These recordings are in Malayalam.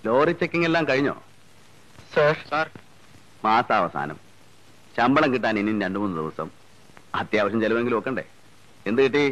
ലോറി ചെക്കിംഗ് എല്ലാം കഴിഞ്ഞോ സാർ സാർ മാസാവസാനം ശമ്പളം കിട്ടാൻ ഇനിയും രണ്ടു മൂന്ന് ദിവസം അത്യാവശ്യം ചെലവെങ്കിലും വെക്കണ്ടേ എന്ത് കിട്ടി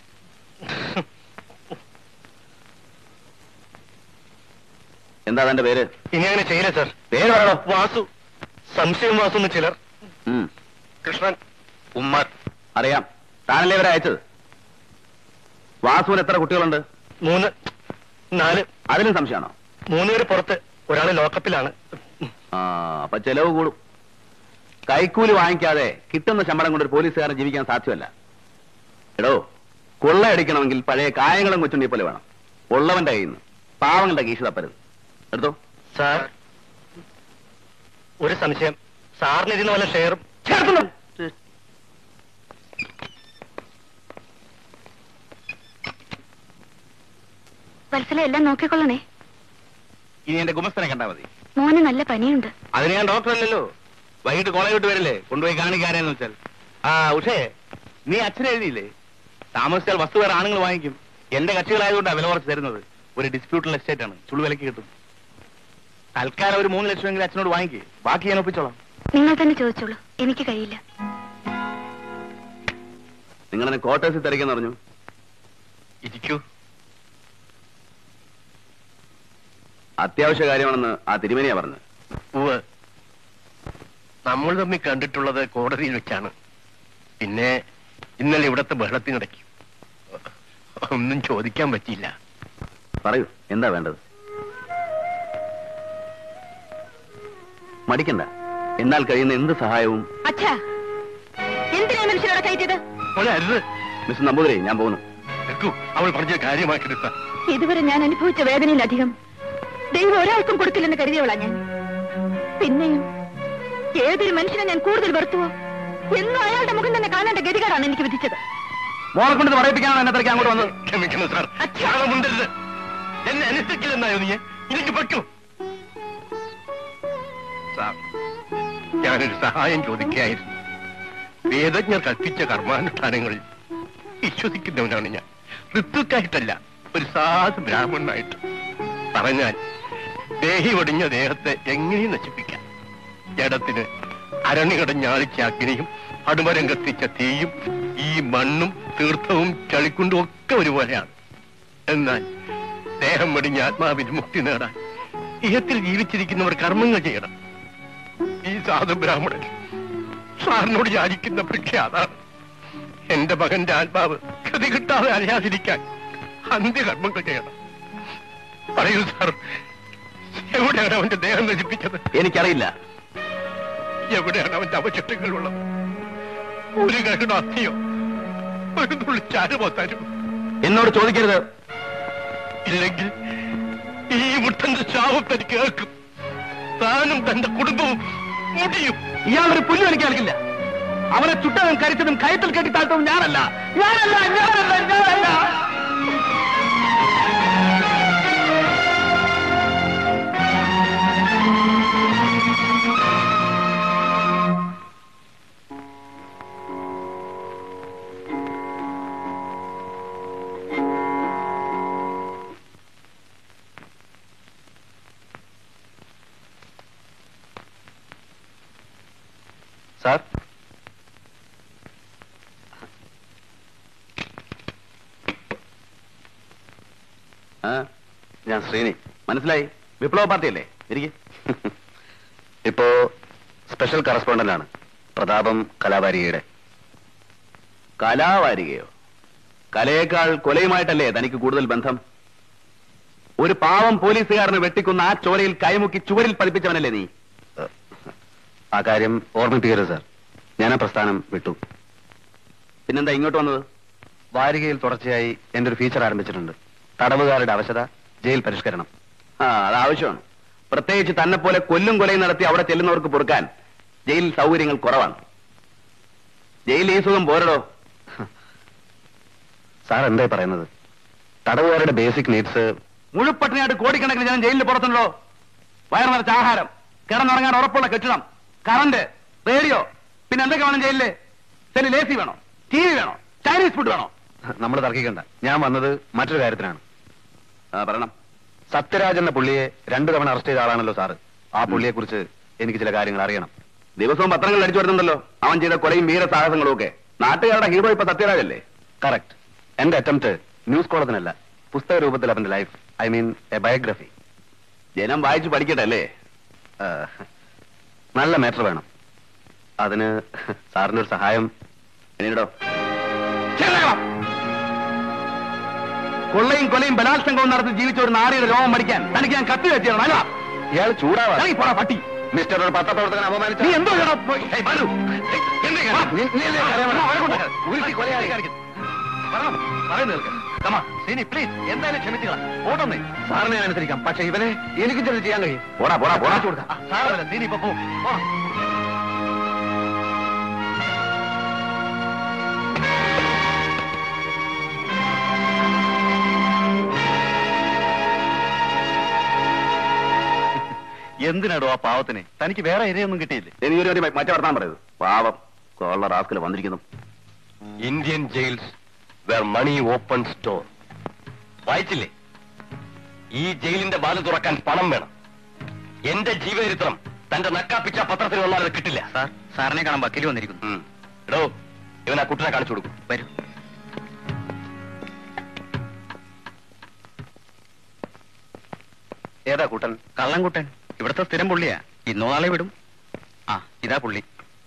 എന്താ തന്റെ പേര് ഇനി അങ്ങനെ ചെയ്യില്ല സാർ പേര് പറയണോ വാസു സംശയം വാസു എന്ന് ചിലർ ഉം, കൃഷ്ണൻ ഉമ്മർ അറിയാം താനല്ലേ ഇവരെ അയച്ചത് വാസുവിന് എത്ര കുട്ടികളുണ്ട് മൂന്ന് നാല് അതിലും സംശയമാണോ മൂന്ന് പേര് പുറത്ത് ഒരാള് ലോക്കപ്പിലാണ് ആ അപ്പൊ ചെലവ് കൂടും കൈക്കൂലി വാങ്ങിക്കാതെ കിട്ടുന്ന ശമ്പളം കൊണ്ട് ഒരു പോലീസുകാരൻ ജീവിക്കാൻ സാധ്യമല്ല എടോ കൊള്ളയടിക്കണമെങ്കിൽ പഴയ കായങ്ങളും കൊച്ചുണ്ണി പോലെ വേണം ഉള്ളവന്റെ കയ്യിൽ നിന്ന് പാവങ്ങളുടെ കീശ തപ്പരുത് എടുത്തോ സാർ ഒരു സംശയം സാറിന് ഇതിന് വല്ല ഷെയറും ചേർക്കുന്നു വത്സല എല്ലാം നോക്കിക്കൊള്ളണേ ഇനി എന്റെ ഗുമസ്തനെ കണ്ടാ മതി മോന് നല്ല പനിയുണ്ട് അതിന് ഞാൻ ഡോക്ടർ അല്ലല്ലോ വൈകിട്ട് കോളേജ് വിട്ട് വരില്ലേ കൊണ്ടുപോയി കാണിക്കാരെന്ന് വെച്ചാൽ ആ ഉഷേ നീ അച്ഛനെ എഴുതിയില്ലേ താമസിച്ചാൽ വസ്തു വേറെ ആണുങ്ങൾ വാങ്ങിക്കും എന്റെ കക്ഷികളായതുകൊണ്ടാണ് വില കുറച്ച് തരുന്നത് ഒരു ഡിസ്പ്യൂട്ടുള്ള എസ്റ്റേറ്റ് ആണ് ചുളു വിലക്ക് കിട്ടും തൽക്കാലം ഒരു മൂന്ന് ലക്ഷമെങ്കിലും അച്ഛനോട് വാങ്ങിക്കേ ബാക്കി ഞാൻ ഒപ്പിച്ചോളാം നിങ്ങൾ തന്നെ ചോദിച്ചോളൂ എനിക്ക് കഴിയില്ല നിങ്ങളെന്നെ ക്വാർട്ടേഴ്സിൽ തിരക്കെന്ന് പറഞ്ഞു ഇരിക്കൂ അത്യാവശ്യ കാര്യമാണെന്ന് ആ തിരുമേനിയാ പറഞ്ഞത് ഉവ് നമ്മൾ തമ്മിൽ കണ്ടിട്ടുള്ളത് കോടതിയിൽ വെച്ചാണ് പിന്നെ ഇന്നലെ ഇവിടത്തെ ബഹളത്തിനിടയ്ക്ക് ഒന്നും ചോദിക്കാൻ പറ്റിയില്ല പറയൂ എന്താ വേണ്ടത് മടിക്കണ്ട എന്നാൽ കഴിയുന്ന എന്ത് സഹായവും അച്ഛാ എന്തിനാ മനുഷ്യരോടെ കയറ്റിയത് മോളെ അരുത് മിസ്റ്റർ നമ്പൂതിരി ഞാൻ പോകുന്നു നിൽക്കൂ അവൾ പറഞ്ഞ കാര്യമാക്കരുത് ഇതുവരെ ഞാൻ അനുഭവിച്ച വേദനയിലധികം ദൈവം ഒരാൾക്കും കൊടുക്കില്ലെന്ന് കരുതിയവളാ ഞാൻ പിന്നെയും ഏതൊരു മനുഷ്യനെ ഞാൻ കൂടുതൽ വെറുത്തുവോ എന്നും അയാളുടെ മുഖം തന്നെ കാണേണ്ട ഗതികേടാണ് എനിക്ക് വിധിച്ചത് മോളെ കൊണ്ട് ഇത് പറയിപ്പിക്കാനാണ് എന്നെ തിരക്കാൻ അങ്ങോട്ട് വന്നത് ക്ഷമിക്കണം സാർ ക്ഷാളമുണ്ടരുത് എന്നെ അനുസരിക്കില്ലെന്നായോ നീ എനിക്ക് പറ്റൂ സാർ ഞാനൊരു സഹായം ചോദിക്കുകയായിരുന്നു വേദജ്ഞർ കൽപ്പിച്ച കർമാനുഷ്ഠാനങ്ങളിൽ വിശ്വസിക്കുന്നവനാണ് ഞാൻ ഋത്തുക്കായിട്ടല്ല ഒരു സാധു ബ്രാഹ്മണനായിട്ട് പറഞ്ഞാൽ ദേഹി ഒടിഞ്ഞ ദേഹത്തെ എങ്ങനെയും നശിപ്പിക്കാം ജഡത്തിന് അരണികടഞ്ഞ ആളിച്ച അഗ്നിയും അടുമരം കത്തിച്ച തീയും ഈ മണ്ണും തീർത്ഥവും ചളിക്കുണ്ടും ഒക്കെ ഒരുപോലെയാണ് എന്നാൽ ദേഹം വെടിഞ്ഞ ആത്മാവിന് മുക്തി നേടാൻ ഇഹത്തിൽ ജീവിച്ചിരിക്കുന്നവർ കർമ്മങ്ങൾ ചെയ്യണം ഈ സാധു ബ്രാഹ്മണൻ സാറിനോട് യാചിക്കുന്ന ഭിക്ഷ അതാണ് എന്റെ മകന്റെ ആത്മാവ് ഗതി കിട്ടാതെ അറിയാതിരിക്കാൻ അന്ത്യകർമ്മങ്ങൾ ചെയ്യണം പറയൂ സാർ എവിടെയാണ് അവന്റെ ദേഹം നശിപ്പിച്ചത് എനിക്കറിയില്ല എവിടെയാണ് അവന്റെ അവശിഷ്ടങ്ങളുള്ളത് ഒരു കരുണ അസ്ഥിയോ ഒരു തുള്ളി ചാരമോ തരും എന്നോട് ചോദിക്കരുത് ഇല്ലെങ്കിൽ ഈ മുട്ടന്റെ ശാപം തനിക്ക് കേൾക്കും താനും തന്റെ കുടുംബവും മുടിയും ഇയാളൊരു പുല്ല് എനിക്ക് കേൾക്കില്ല അവനെ ചുട്ടതും കരിച്ചതും കയത്തിൽ കെട്ടി താഴ്ത്തതും ഞാനല്ല ഞാനല്ല ഞാനല്ല ഞാനല്ല സാർ ആ ഞാൻ ശ്രീനി മനസ്സിലായി വിപ്ലവ പാർട്ടി അല്ലേ ഇരിക്കെ ഇപ്പോ സ്പെഷ്യൽ കറസ്പോണ്ടന്റ് ആണ് പ്രതാപം കലാവാരികയുടെ കലാവാരികയോ കലയേക്കാൾ കൊലയുമായിട്ടല്ലേ തനിക്ക് കൂടുതൽ ബന്ധം ഒരു പാവം പോലീസുകാരനെ വെട്ടിക്കുന്ന ആ ചോരയിൽ കൈമുക്കി ചുവരിൽ പതിപ്പിച്ചവനല്ലേ നീ ആ കാര്യം ഓർമ്മിപ്പിക്കരുത് സാർ ഞാൻ ആ പ്രസ്ഥാനം വിട്ടു പിന്നെന്താ ഇങ്ങോട്ട് വന്നത് വാരികയിൽ തുടർച്ചയായി എന്റെ ഒരു ഫീച്ചർ ആരംഭിച്ചിട്ടുണ്ട് തടവുകാരുടെ അവശത ജയിൽ പരിഷ്കരണം ആ അത് ആവശ്യമാണ് പ്രത്യേകിച്ച് തന്നെ പോലെ കൊല്ലും കൊലയും നടത്തി അവിടെ ചെല്ലുന്നവർക്ക് പൊറുക്കാൻ ജയിലിൽ സൗകര്യങ്ങൾ കുറവാണ് ജയിൽ ഈ സുഖം പോരടോ സാർ എന്തായി പറയുന്നത് തടവുകാരുടെ ബേസിക് നീഡ്സ് മുഴുപ്പട്ടിനായിട്ട് കോടിക്കണക്കിന് ജനം ജയിലിൽ പുറത്തുണ്ടോ വയറു നിറച്ച ആഹാരം കിടന്നുറങ്ങാൻ ഉറപ്പുള്ള കെട്ടിടം കറണ്ട് റേഡിയോ പിന്നെ എന്തൊക്കെ വേണം ജയിലില് ശരി ലേസി വേണോ ടി വി വേണോ ചൈനീസ് ഫുഡ് വേണോ നമ്മൾ തർക്കിക്കണ്ട ഞാൻ വന്നത് മറ്റൊരു കാര്യത്തിനാണ് പറയണം സത്യരാജ് എന്ന പുള്ളിയെ രണ്ടു തവണ അറസ്റ്റ് ചെയ്ത ആളാണല്ലോ സാറ് ആ പുള്ളിയെ കുറിച്ച് എനിക്ക് ചില കാര്യങ്ങൾ അറിയണം ദിവസവും പത്രങ്ങളിൽ അടിച്ചു വരുന്നുണ്ടല്ലോ അവൻ ചെയ്ത കൊലയും വീരസാഹസങ്ങളും ഒക്കെ നാട്ടുകാരുടെ ഹീറോ ഇപ്പൊ സത്യരാജല്ലേ കറക്റ്റ് എന്റെ അറ്റംപ്റ്റ് ന്യൂസ് കോളത്തിനല്ല പുസ്തക രൂപത്തിൽ അവന്റെ life I mean A biography ജനം വായിച്ചു പഠിക്കട്ടെ അല്ലേ ആ, നല്ല മാറ്റർ വേണം അതിന് സാറിന്റെ ഒരു സഹായം പിന്നീടോ കൊള്ളയും കൊലയും ബലാത്സംഗവും നടത്തി ജീവിച്ച ഒരു നാരിയുടെ രോമം പഠിക്കാൻ തനിക്ക് ഞാൻ കത്തി വെച്ചിരുന്നു അല്ല ഇയാൾ ചൂടാവാ പോടാ പട്ടി മിസ്റ്റർ ഒരു പത്രപ്രവർത്തകൻ അപമാനിച്ചു നീ എന്തോ ചെയ്യണം? ഏയ് ബാലു, ഏയ് എന്നെ കേട്ടോ? നീ- നീ അല്ലേ അറിയാമോ? ഉരുട്ടി കൊലയാളി. പ്ലീസ് എന്തായാലും ക്ഷമിച്ചുകളാം ഓട്ടൊന്നേ സാറിനെ ഞാൻ അനുസരിക്കാം പക്ഷെ ഇവനെ എനിക്ക് ചെറിയ ചെയ്യാൻ കഴിയും പോടാ പോടാ പോടാ സാറല്ല നീ ഇപ്പൊ പോ പോ. എന്തിനാടോ ആ പാവത്തിനെ തനിക്ക് വേറെ ഇരയൊന്നും കിട്ടിയില്ലേ ഇനി ഒരു ഒരു മറ്റേ വർത്താൻ പറയരുത് പാവം കൊള്ള റാസ്കൽ വന്നിരിക്കുന്നു Indian jails where money open store വായിച്ചില്ലേ ഈ ജയിലിന്റെ വാതിൽ തുറക്കാൻ പണം വേണം എന്റെ ജീവചരിത്രം തന്റെ നക്കാപ്പിച്ച പത്രത്തിൽ വന്നാൽ അത് കിട്ടില്ല സാർ സാറിനെ കാണാൻ വക്കീൽ വന്നിരിക്കുന്നു ഉം. എടോ ഇവൻ ആ കുട്ടനെ കാണിച്ചു കൊടുക്കും വരൂ ഏതാ കൂട്ടൻ കള്ളൻകുട്ടൻ ഇവിടുത്തെ സ്ഥിരം പുള്ളിയാ ഇന്നോ നാളെ വിടും ആ ഇതാ പുള്ളി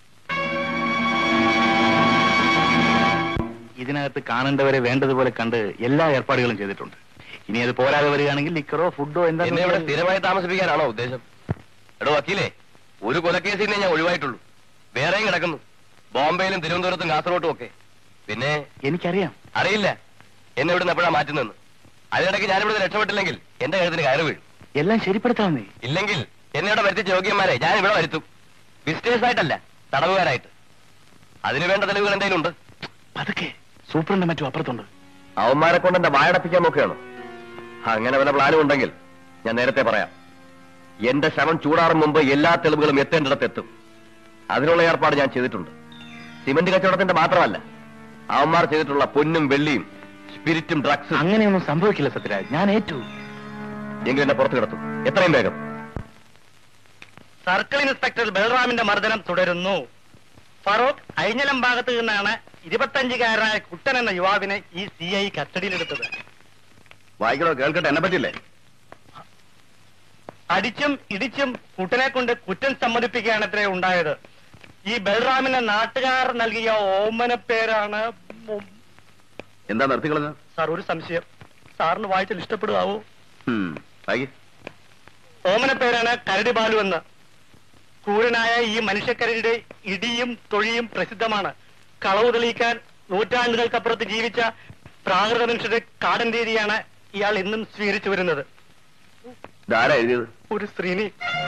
ഇതിനകത്ത് കാണേണ്ടവരെ വേണ്ടതുപോലെ കണ്ട് എല്ലാ ഏർപ്പാടുകളും ചെയ്തിട്ടുണ്ട് ഇനി അത് പോരാതെ വരികയാണെങ്കിൽ ലിക്കറോ ഫുഡോ എന്താ എന്നെ ഇവിടെ സ്ഥിരമായി താമസിപ്പിക്കാനാണോ ഉദ്ദേശം എടോ വക്കീലേ ഒരു കൊലക്കേസിനെ ഞാൻ ഒഴിവായിട്ടുള്ളൂ വേറെയും കിടക്കുന്നു ബോംബെയിലും തിരുവനന്തപുരത്തും കാസർഗോട്ടും ഒക്കെ പിന്നെ എനിക്കറിയാം അറിയില്ല എന്നെ ഇവിടുന്ന് എപ്പോഴാ മാറ്റുന്നെന്ന് അതിനിടയ്ക്ക് ഞാനിവിടെ രക്ഷപ്പെട്ടില്ലെങ്കിൽ എന്റെ കഴുത്തിന് കയറ് വീഴും എല്ലാം ശരിപ്പെടുത്താമെന്നേ ഇല്ലെങ്കിൽ എന്നെ ഇവിടെ വരുത്തിച്ച യോഗ്യന്മാരെ ഞാൻ ഇവിടെ വരുത്തും വിസിറ്റേഴ്സ് ആയിട്ടല്ല തടവുകാരായിട്ട് അതിന് വേണ്ട തെളിവുകൾ എന്തെങ്കിലും ഉണ്ട് അതൊക്കെ സൂപ്രണ്ട് മറ്റും അപ്പുറത്തുണ്ട് അവന്മാരെ കൊണ്ട് എന്റെ വായടപ്പിക്കാൻ നോക്കുകയാണോ അങ്ങനെ വല്ല പ്ലാനും ഉണ്ടെങ്കിൽ ഞാൻ നേരത്തെ പറയാം എന്റെ ശവം ചൂടാറും മുമ്പ് എല്ലാ തെളിവുകളും എത്തേണ്ടിടത്ത് എത്തും അതിനുള്ള ഏർപ്പാട് ഞാൻ ചെയ്തിട്ടുണ്ട് സിമന്റ് കച്ചവടത്തിന്റെ മാത്രമല്ല അവന്മാർ ചെയ്തിട്ടുള്ള പൊന്നും വെള്ളിയും സ്പിരിറ്റും ഡ്രഗ്സും അങ്ങനെയൊന്നും സംഭവിക്കില്ല സത്യരാജ് ഞാൻ ഏറ്റു എങ്കിൽ എന്നെ പുറത്തു കിടത്തും എത്രയും വേഗം സർക്കിൾ ഇൻസ്പെക്ടർ ബൽറാമിന്റെ മർദ്ദനം തുടരുന്നു ഫറൂഖ് അഴിഞ്ഞലം ഭാഗത്ത് നിന്നാണ് ഇരുപത്തഞ്ചുകാരനായ കുട്ടൻ എന്ന യുവാവിനെ ഈ സി ഐ കസ്റ്റഡിയിലെടുത്തത് വായിക്കണോ കേൾക്കട്ടെ എന്നെ പറ്റില്ലേ അടിച്ചും ഇടിച്ചും കുട്ടനെ കൊണ്ട് കുറ്റം സമ്മതിപ്പിക്കുകയാണത്രേ ഉണ്ടായത് ഈ ബൽറാമിന് നാട്ടുകാർ നൽകിയ ഓമന പേരാണ് മു- എന്താ നിർത്തിക്കളഞ്ഞത് സാർ ഒരു സംശയം സാറിന് വായിച്ചാൽ ഇഷ്ടപ്പെടുകാവോ വായിക്ക് ഓമന പേരാണ് കരടി ബാലു എന്ന് ക്രൂരനായ ഈ മനുഷ്യക്കരടിയുടെ ഇടിയും തൊഴിയും പ്രസിദ്ധമാണ് കളവ് തെളിയിക്കാൻ നൂറ്റാണ്ടുകൾക്കപ്പുറത്ത് ജീവിച്ച പ്രാകൃത മനുഷ്യരുടെ കാടൻ രീതിയാണ് ഇയാൾ ഇന്നും സ്വീകരിച്ചു വരുന്നത് ഇതാരാ എഴുതിയത് ഒരു സ്ത്രീനി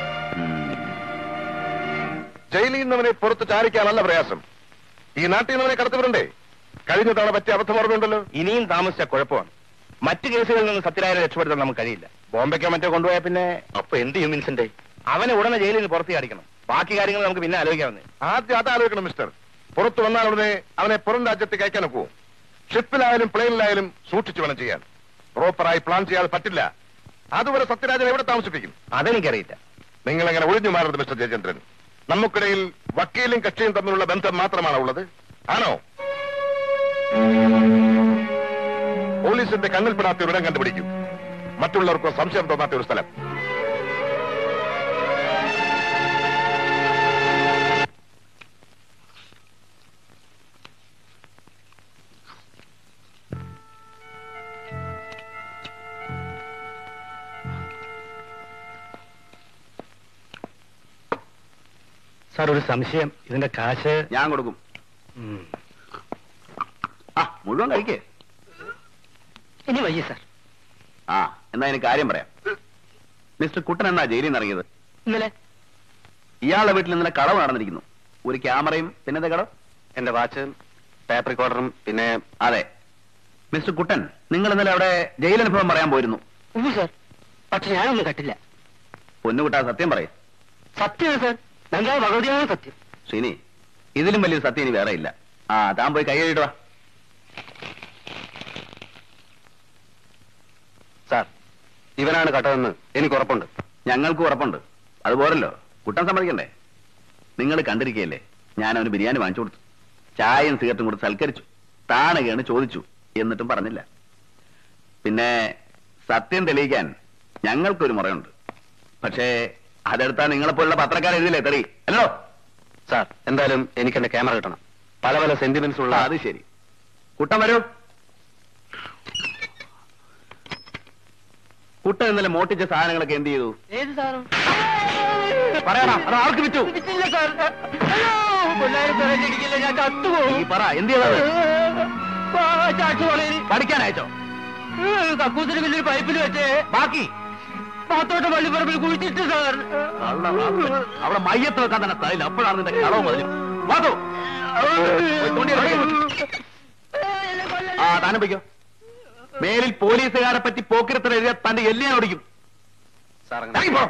ജയിലിൽ നിന്നവനെ പുറത്ത് ചാരിക്കാനല്ല പ്രയാസം ഈ നാട്ടിൽ നിന്നവനെ കടത്തിവിടണ്ടേ കഴിഞ്ഞ തവണ പറ്റിയ അബദ്ധം ഓർമ്മയുണ്ടല്ലോ ഇനിയും താമസിച്ച കുഴപ്പമാണ് മറ്റു കേസുകളിൽ നിന്ന് സത്യരായനെ രക്ഷപ്പെടുത്താൻ നമുക്ക് കഴിയില്ല ബോംബെക്കോ മറ്റോ കൊണ്ടുപോയാൽ പിന്നെ അപ്പൊ എന്ത് ചെയ്യും വിൻസെന്റ് അവനെ ഉടനെ ജയിലിൽ നിന്ന് പുറത്ത് കാണിക്കണം ബാക്കി കാര്യങ്ങൾ നമുക്ക് പിന്നെ ആലോചിക്കാവുന്നേ ആദ്യം അത് ആലോചിക്കണം മിസ്റ്റർ പുറത്തു വന്നാൽ ഉടനെ അവനെ പുറം രാജ്യത്തേക്ക് അയക്കാൻ ഒക്കുമോ ഷിപ്പിലായാലും പ്ലെയിനിലായാലും സൂക്ഷിച്ചു വേണം ചെയ്യാൻ പ്രോപ്പറായി പ്ലാൻ ചെയ്യാതെ പറ്റില്ല അതുവരെ സത്യരാജൻ എവിടെ താമസിപ്പിക്കും അതെനിക്കറിയില്ല നിങ്ങൾ എങ്ങനെ ഒഴിഞ്ഞു മാറരുത് മിസ്റ്റർ ജയചന്ദ്രൻ നമുക്കിടയിൽ വക്കീലും കക്ഷിയും തമ്മിലുള്ള ബന്ധം മാത്രമാണോ ഉള്ളത് ആണോ പോലീസിന്റെ കണ്ണിൽപ്പെടാത്ത ഒരിടം കണ്ടുപിടിക്കും മറ്റുള്ളവർക്ക് സംശയം തോന്നാത്ത ഒരു സ്ഥലം സാർ ഒരു സംശയം ഇതിന്റെ കാശ് ഞാൻ കൊടുക്കും ആ മുഴുവൻ കഴിക്കേ ഇനി വയ്യ സാർ ആ എന്നാ എനിക്ക് കാര്യം പറയാം മിസ്റ്റർ കുട്ടൻ എന്നാ ജയിലിൽ നിന്ന് ഇറങ്ങിയത് ഇന്നലെ ഇയാളുടെ വീട്ടിൽ ഇന്നലെ കളവ് നടന്നിരിക്കുന്നു ഒരു ക്യാമറയും പിന്നത്തെ കടവ് എന്റെ വാച്ച് ടേപ്പ് റെക്കോർഡറും പിന്നെ അതെ മിസ്റ്റർ കുട്ടൻ നിങ്ങൾ ഇന്നലെ അവിടെ ജയിലനുഭവം പറയാൻ പോയിരുന്നു ഉവ്വ് സാർ പക്ഷെ ഞാനൊന്നും കട്ടില്ല പൊന്നുകുട്ടാ സത്യം പറയും സത്യമാണ് സാർ ഞങ്ങൾ ഭഗവതിയാണ് സത്യം ശ്രീനി ഇതിലും വലിയ സത്യം ഇനി വേറെ ഇല്ല ആ താൻ പോയി കൈ കഴുകിയിട്ട് വാ സാർ ഇവനാണ് കട്ടതെന്ന് എനിക്ക് ഉറപ്പുണ്ട് ഞങ്ങൾക്ക് ഉറപ്പുണ്ട് അതുപോലല്ലോ കുട്ടൻ സമ്മതിക്കണ്ടേ നിങ്ങൾ കണ്ടിരിക്കുകയല്ലേ ഞാൻ അവന് ബിരിയാണി വാങ്ങിച്ചു കൊടുത്തു ചായയും സിഗരറ്റും കൊടുത്ത് സൽക്കരിച്ചു താണുകയാണ് ചോദിച്ചു എന്നിട്ടും പറഞ്ഞില്ല പിന്നെ സത്യം തെളിയിക്കാൻ ഞങ്ങൾക്കൊരു മുറയുണ്ട് പക്ഷേ അതെടുത്താ നിങ്ങളെപ്പോലുള്ള പത്രക്കാർ എഴുതില്ലേ തെറി അല്ലോ സാർ എന്തായാലും എനിക്ക് എന്റെ ക്യാമറ കിട്ടണം പല പല സെന്റിമെന്റ്സ് ഉള്ള അത് ശരി കുട്ടൻ വരൂ കുട്ടൻ ഇന്നലെ മോട്ടിച്ച സാധനങ്ങളൊക്കെ എന്ത് ചെയ്തു ഏത് സാറും പറയണം അത് ആർക്ക് വിറ്റു ഇല്ല സാർ അയ്യോ പിള്ളേരെ പിറകിലിരിക്കില്ല ഞാൻ ചത്തുപോകും നീ പറ എന്ത് ചെയ്തത് ചാച്ചു വളരി പഠിക്കാൻ അയച്ചോ കക്കൂസിന് വലിയൊരു പൈപ്പിൽ വെച്ച് ബാക്കി പാത്തോട്ട് പള്ളിപ്പറമ്പിൽ കുഴിച്ചിട്ട് സാർ കള്ള റാസ്കൽ. അവിടെ മയ്യത്ത് വെക്കാൻ തന്നെ സ്ഥലമില്ല അപ്പോഴാണ് നിന്റെ കളവ് മുതലും വാതോ ആ താനും വയ്ക്കോ മേലിൽ പോലീസുകാരെ പറ്റി പോക്കിരത്തിൽ എഴുതിയ തന്റെ എല്ലിനെ ഓടിക്കും ഇറങ്ങിപ്പോ.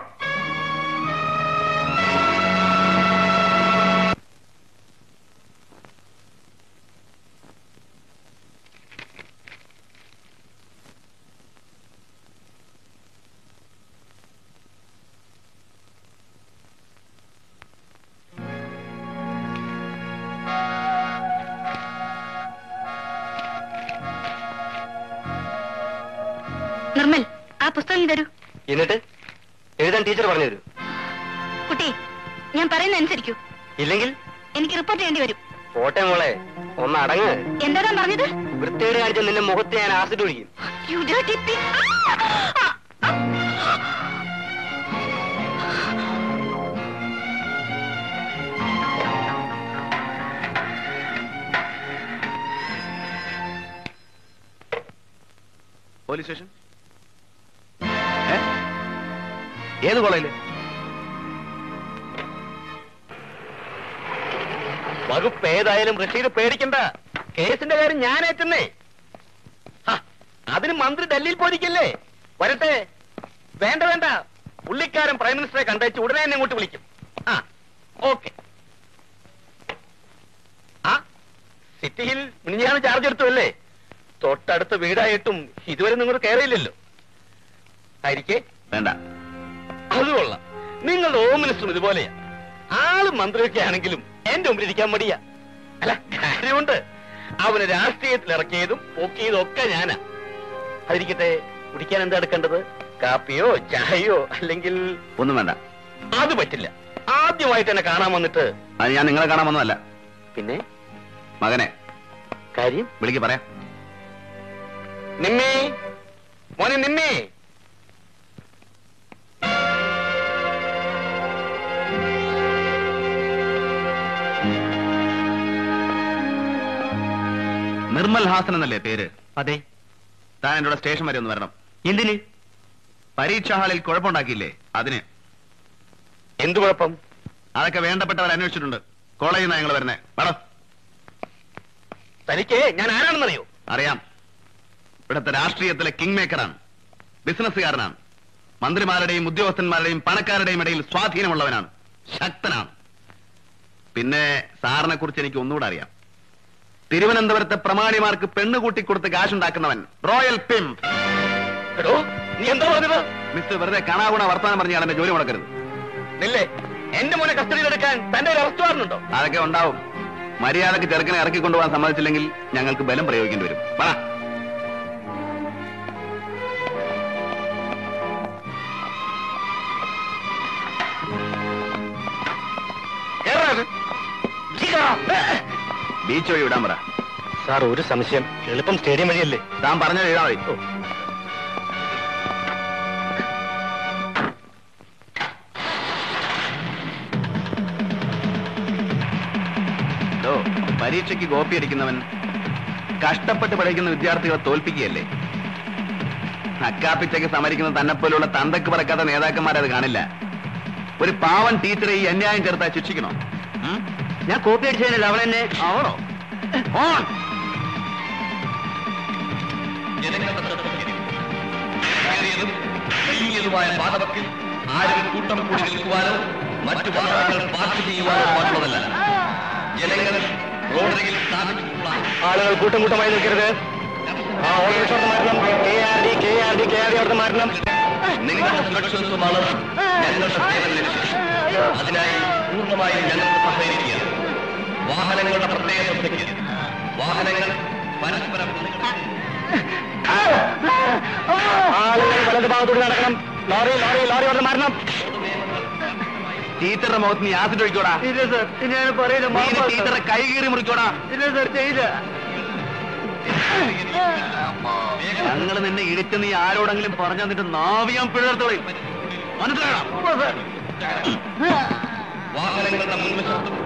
നിർമ്മൽ ആ പുസ്തകം നീ തരൂ എന്നിട്ട് എഴുതാൻ ടീച്ചർ പറഞ്ഞു തരൂ കുട്ടി ഞാൻ പറയുന്ന അനുസരിക്കൂ ഇല്ലെങ്കിൽ എനിക്ക് റിപ്പോർട്ട് ചെയ്യേണ്ടി വരും പോട്ടെ മോളെ ഒന്ന് അടങ്ങ് എന്താ താൻ പറഞ്ഞത് വൃത്തിയോട് കാണിച്ച നിന്റെ മുഖത്ത് ഞാൻ ആസിഡ് ഒഴിക്കും You dirty pig. ആ! ആ! പോലീസ് സ്റ്റേഷൻ ഏ? ഏത് കോളേജില് വകുപ്പ് ഏതായാലും റഷീദ് പേടിക്കണ്ട കേസിന്റെ കാര്യം ഞാൻ ഏറ്റുന്നേ ഹ, അതിന് മന്ത്രി ഡൽഹിയിൽ പോയിരിക്കല്ലേ വരട്ടെ വേണ്ട വേണ്ട പുള്ളിക്കാരൻ പ്രൈം മിനിസ്റ്ററെ കണ്ടേച്ച് ഉടനെ എന്നെ ഇങ്ങോട്ട് വിളിക്കും ആ ഓക്കെ ആ സിറ്റിയിൽ മിനിഞ്ഞാണ് ചാർജ് എടുത്തു അല്ലേ തൊട്ടടുത്ത വീടായിട്ടും ഇതുവരെ നിങ്ങൾ കയറിയില്ലല്ലോ ആയിരിക്കേ വേണ്ട അത് കൊള്ളാം നിങ്ങളുടെ ഹോം മിനിസ്റ്ററും ഇതുപോലെയാ ആള് മന്ത്രിയൊക്കെ ആണെങ്കിലും എന്റെ മുമ്പിൽ ഇരിക്കാൻ മടിയാ അല്ല കാര്യമുണ്ട് അവന് രാഷ്ട്രീയത്തിൽ ഇറക്കിയതും പൊക്കിയതും ഒക്കെ ഞാനാ അതിരിക്കട്ടെ കുടിക്കാൻ എന്താ എടുക്കേണ്ടത് കാപ്പിയോ ചായയോ അല്ലെങ്കിൽ ഒന്നും വേണ്ട അത് പറ്റില്ല ആദ്യമായിട്ട് എന്നെ കാണാൻ വന്നിട്ട് അത് ഞാൻ നിങ്ങളെ കാണാൻ വന്നതല്ല പിന്നെ മകനെ കാര്യം വിളിക്ക് പറയാം നിമ്മേ മോനെ നിമ്മേ നിർമ്മൽ ഹാസൻ എന്നല്ലേ പേര് അതെ താൻ എന്നോട് സ്റ്റേഷൻ വരെ ഒന്ന് വരണം എന്തിന് പരീക്ഷാ ഹാളിൽ കുഴപ്പമുണ്ടാക്കിയില്ലേ അതിന് എന്തു കുഴപ്പം അതൊക്കെ വേണ്ടപ്പെട്ടവർ അന്വേഷിച്ചിട്ടുണ്ട് കോളേജിൽ നിന്നാണ് ഞങ്ങൾ വരുന്നേ വേണം തനിക്ക് ഞാൻ ആരാണെന്നറിയോ അറിയാം ഇവിടുത്തെ രാഷ്ട്രീയത്തിലെ കിങ് മേക്കറാണ് ബിസിനസ്സുകാരനാണ് മന്ത്രിമാരുടെയും ഉദ്യോഗസ്ഥന്മാരുടെയും പണക്കാരുടെയും ഇടയിൽ സ്വാധീനമുള്ളവനാണ് ശക്തനാണ് പിന്നെ സാറിനെ കുറിച്ച് എനിക്ക് ഒന്നുകൂടെ അറിയാം തിരുവനന്തപുരത്തെ പ്രമാണിമാർക്ക് പെണ്ണ് കൂട്ടിക്കൊടുത്ത് കാശുണ്ടാക്കുന്നവൻ റോയൽ പിം എടോ നീ എന്താ പറഞ്ഞത് മിസ്റ്റർ വെറുതെ കാണാകുണ വർത്തമാനം പറഞ്ഞാൽ എന്റെ ജോലി മുടക്കരുത് നില്ലേ എന്റെ മോനെ കസ്റ്റഡിയിൽ എടുക്കാൻ തന്റെ ഒരു അറസ്റ്റ് വാറണ്ടുണ്ടോ അതൊക്കെ ഉണ്ടാവും മര്യാദക്ക് ചെറുക്കനെ ഇറക്കിക്കൊണ്ടുപോകാൻ സമ്മതിച്ചില്ലെങ്കിൽ ഞങ്ങൾക്ക് ബലം പ്രയോഗിക്കേണ്ടി വരും പറ ബീച്ച് വഴി വിടാൻ പറ സാർ ഒരു സംശയം എളുപ്പം സ്റ്റേഡിയം വഴിയല്ലേ താൻ പറഞ്ഞത് എഴുതാ മതി ഓ പരീക്ഷയ്ക്ക് കോപ്പി അടിക്കുന്നവൻ കഷ്ടപ്പെട്ട് പഠിക്കുന്ന വിദ്യാർത്ഥികളെ തോൽപ്പിക്കുകയല്ലേ അക്കാപ്പിച്ചയ്ക്ക് സമരിക്കുന്ന തന്നെപ്പോലുള്ള തന്തക്ക് പറക്കാത്ത നേതാക്കന്മാരെ അത് കാണില്ല ഒരു പാവൻ ടീച്ചറെ ഈ അന്യായം ചേർത്താ ശിക്ഷിക്കണോ ഉം? ഞാൻ കോപ്പി അടിച്ചതിനല്ല അവൾ എന്നെ ആവണോ ഓൺ ുമായ പാതവത്തിൽ ആരും കൂട്ടം കൂടി നിൽക്കുവാനോ മറ്റു വാഹനങ്ങൾ പാർക്ക് ചെയ്യുവാനോ പാടുള്ളതല്ല ജനങ്ങൾ റോഡരികിൽ സ്ഥാപിച്ചിട്ടുള്ള ആളുകൾ കൂട്ടം കൂട്ടമായി നിൽക്കരുത് ആ ഓട്ടോ മാറ്റണം K R D K R D K R D അവിടുത്തെ മാറ്റണം നിങ്ങളുടെ സുരക്ഷിതത്വമാണ് ഞങ്ങളുടെ സേവന ലക്ഷ്യം അതിനായി പൂർണ്ണമായും ഞങ്ങൾക്ക് സഹകരിക്കുക വാഹനങ്ങളുടെ പ്രത്യേക ശ്രദ്ധയ്ക്ക് വാഹനങ്ങൾ പരസ്പരം ആളുകൾ വലത് ഭാഗത്തൂടെ നടക്കണം ലോറി ലോറി ലോറി അവിടെ മാറണം ടീച്ചറുടെ മുഖത്ത് നീ ആസിഡ് ഒഴിക്കോടാ ഇല്ല സർ ഇനി ഞാൻ പറയില്ല നീ ഇനി ടീച്ചറെ കൈ കീറി മുറിക്കോടാ ഇല്ല സർ ചെയ്യില്ല ഞങ്ങൾ നിന്നെ ഇടിച്ച് നീ ആരോടെങ്കിലും പറഞ്ഞു തന്നിട്ട് നാവിയാൻ പിഴർത്തോളി മനസ്സിലാകണം വാഹനങ്ങളുടെ മുൻവശത്തും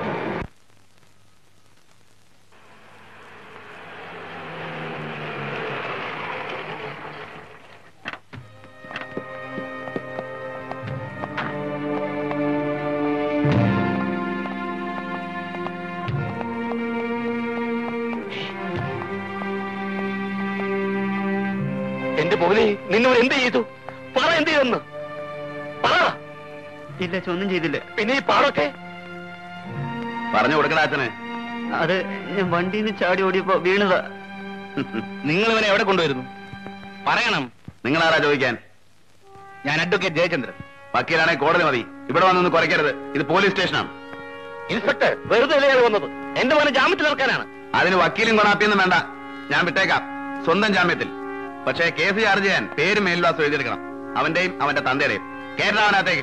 എന്റെ മോനെ നിന്നോട് എന്ത് ചെയ്തു പറ എന്ത് ചെയ്തെന്ന് പറ ഇല്ല ഒന്നും ചെയ്തില്ല പിന്നെ ഈ പാടൊക്കെ പറഞ്ഞു കൊടുക്കടാ അച്ഛന് അത് ഞാൻ വണ്ടിയിൽ നിന്ന് ചാടി ഓടിയപ്പോ വീണതാ നിങ്ങൾ ഇവനെ എവിടെ കൊണ്ടുവരുന്നു പറയണം നിങ്ങളാരാ ചോദിക്കാൻ ഞാൻ അഡ്വക്കേറ്റ് ജയചന്ദ്രൻ വക്കീലാണെ കോടതി മതി ഇവിടെ വന്നൊന്ന് കുറയ്ക്കരുത് ഇത് പോലീസ് സ്റ്റേഷനാണ് ഇൻസ്പെക്ടർ വെറുതെ അല്ലേ വന്നത് എന്റെ മോനെ ജാമ്യത്തിൽ ഇറക്കാനാണ് അതിന് വക്കീലും കൊണാപ്പിയൊന്നും വേണ്ട ഞാൻ വിട്ടേക്കാം സ്വന്തം ജാമ്യത്തിൽ പക്ഷേ കേസ് ചാർജ് ചെയ്യാൻ പേര് മേൽവാസം എഴുതിയെടുക്കണം അവന്റെയും അവന്റെ തന്തയുടെയും കേരള അവനകത്തേക്ക്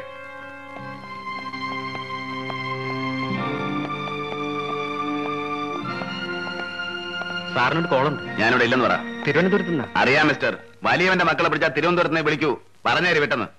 സാറിനൊരു കോളുണ്ട് ഞാനിവിടെ ഇല്ലെന്ന് പറ തിരുവനന്തപുരത്ത് നിന്ന് അറിയാം മിസ്റ്റർ വലിയവന്റെ മക്കളെ പിടിച്ചാൽ തിരുവനന്തപുരത്ത് നിന്ന് വിളിക്കൂ പറഞ്ഞേരി വിട്ടെന്ന്